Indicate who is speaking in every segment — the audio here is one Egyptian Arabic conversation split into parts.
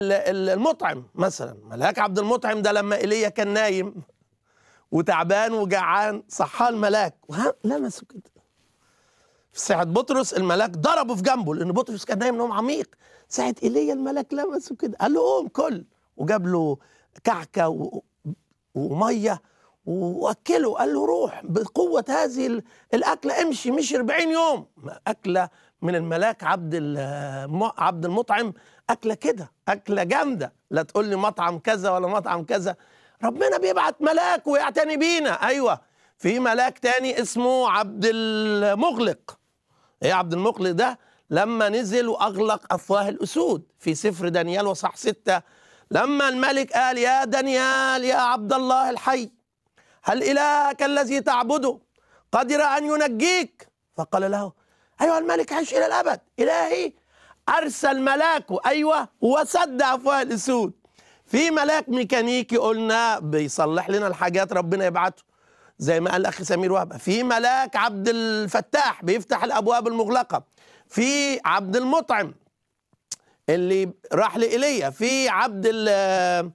Speaker 1: المطعم مثلا ملاك عبد المطعم ده لما ايليا كان نايم وتعبان وجعان صحاه الملاك وها لمسه كده في ساعة بطرس الملاك ضربه في جنبه لأن بطرس كان نايم نوم عميق ساعة إيليا الملاك لمسه كده قال له قوم كل وجاب له كعكة و... ومية وأكله قال له روح بقوة هذه ال- الأكلة امشي مشي 40 يوم أكلة من الملاك عبد الم- عبد المطعم أكلة كده أكلة جامدة لا تقول لي مطعم كذا ولا مطعم كذا ربنا بيبعت ملاك ويعتني بينا أيوة في ملاك تاني اسمه عبد المغلق ايه عبد المغلق ده لما نزل واغلق افواه الاسود في سفر دانيال وصح ستة لما الملك قال يا دانيال يا عبد الله الحي هل الهك الذي تعبده قدر ان ينجيك فقال له ايها الملك عيش الى الابد الهي ارسل ملاكه ايوه وسد افواه الاسود في ملاك ميكانيكي قلنا بيصلح لنا الحاجات ربنا يبعته زي ما قال الاخ سمير وهبه في ملاك عبد الفتاح بيفتح الابواب المغلقه في عبد المطعم اللي راح لايليا في عبد ال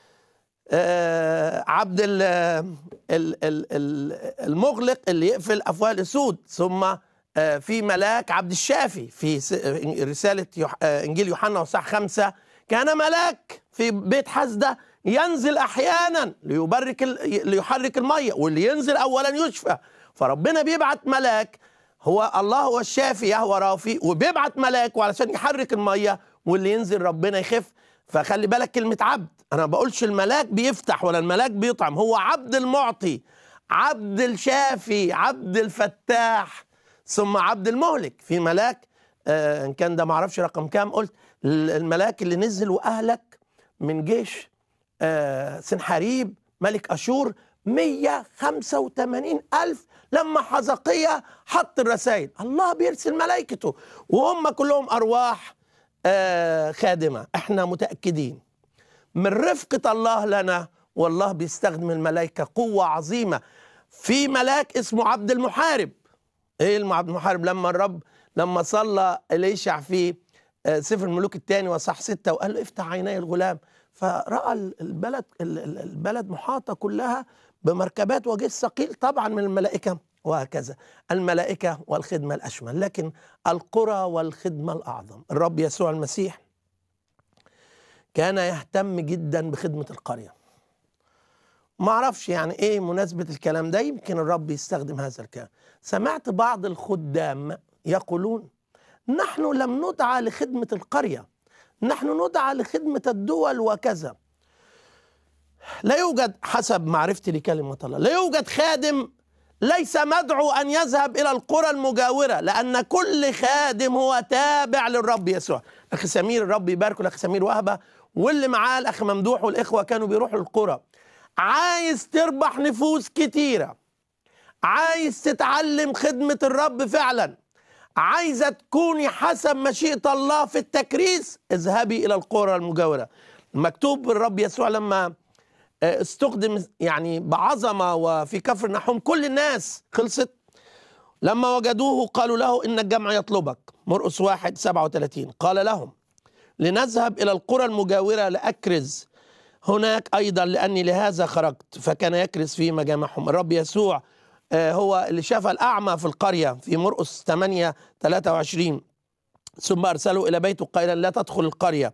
Speaker 1: آه، عبد ال ال- ال- ال- المغلق اللي يقفل افواه الاسود ثم آه، في ملاك عبد الشافي في س- رساله يوح- آه، انجيل يوحنا وصح خمسة كان ملاك في بيت حسده ينزل احيانا ليبرك ال- ليحرك الميه واللي ينزل اولا يشفى فربنا بيبعت ملاك هو الله هو الشافي يهوى رافي وبيبعت ملاك علشان يحرك الميه واللي ينزل ربنا يخف فخلي بالك كلمه عبد انا ما بقولش الملاك بيفتح ولا الملاك بيطعم هو عبد المعطي عبد الشافي عبد الفتاح ثم عبد المهلك في ملاك آه ان كان ده ما اعرفش رقم كام قلت الملاك اللي نزل واهلك من جيش آه سنحاريب ملك أشور 185 ألف لما حزقية حط الرسائل الله بيرسل ملائكته وهم كلهم أرواح آه خادمة احنا متأكدين من رفقة الله لنا والله بيستخدم الملائكة قوة عظيمة في ملاك اسمه عبد المحارب ايه الم- عبد المحارب لما الرب لما صلى اليشع في آه، سفر الملوك الثاني وصح ستة وقال له افتح عيني الغلام فرأى ال- البلد ال- ال- البلد محاطة كلها بمركبات وجيش ثقيل طبعا من الملائكة وهكذا الملائكة والخدمة الأشمل لكن القرى والخدمة الأعظم الرب يسوع المسيح كان يهتم جدا بخدمة القرية ما اعرفش يعني ايه مناسبة الكلام ده يمكن الرب يستخدم هذا الكلام سمعت بعض الخدام يقولون نحن لم ندعى لخدمة القرية نحن ندعى لخدمة الدول وكذا لا يوجد حسب معرفتي لكلمة الله لا يوجد خادم ليس مدعو أن يذهب إلى القرى المجاورة لأن كل خادم هو تابع للرب يسوع أخي سمير الرب يباركه الأخ سمير وهبة واللي معاه الأخ ممدوح والإخوة كانوا بيروحوا القرى عايز تربح نفوس كتيرة عايز تتعلم خدمة الرب فعلا عايزة تكوني حسب مشيئة الله في التكريس اذهبي إلى القرى المجاورة مكتوب الرب يسوع لما آه، استخدم يعني بعظمة وفي كفر نحوم كل الناس خلصت لما وجدوه قالوا له إن الجمع يطلبك مرقس واحد سبعة وثلاثين قال لهم لنذهب إلى القرى المجاورة لأكرز هناك أيضا لأني لهذا خرجت فكان يكرز في مجامعهم الرب يسوع آه، هو اللي شاف الأعمى في القرية في مرقس 8 23 ثم أرسلوا إلى بيته قائلا لا تدخل القرية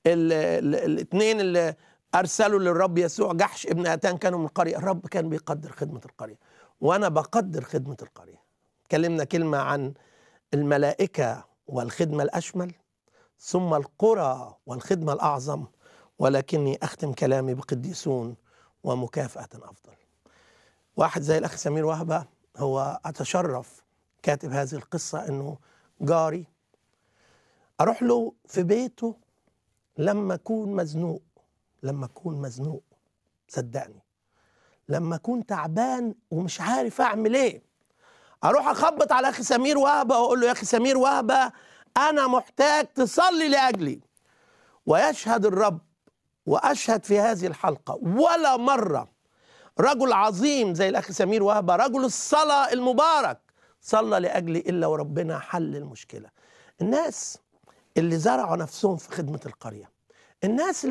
Speaker 1: الاثنين اللي أرسلوا للرب يسوع جحش ابن أتان كانوا من القرية الرب كان بيقدر خدمة القرية وأنا بقدر خدمة القرية كلمنا كلمة عن الملائكة والخدمة الأشمل ثم القرى والخدمة الأعظم ولكني أختم كلامي بقديسون ومكافأة أفضل واحد زي الأخ سمير وهبة هو أتشرف كاتب هذه القصة أنه جاري أروح له في بيته لما أكون مزنوق لما أكون مزنوق صدقني لما أكون تعبان ومش عارف أعمل إيه أروح أخبط على أخي سمير وهبة وأقول له يا أخي سمير وهبة أنا محتاج تصلي لأجلي ويشهد الرب واشهد في هذه الحلقه ولا مره رجل عظيم زي الاخ سمير وهبه رجل الصلاه المبارك صلى لاجلي الا وربنا حل المشكله الناس اللي زرعوا نفسهم في خدمه القريه الناس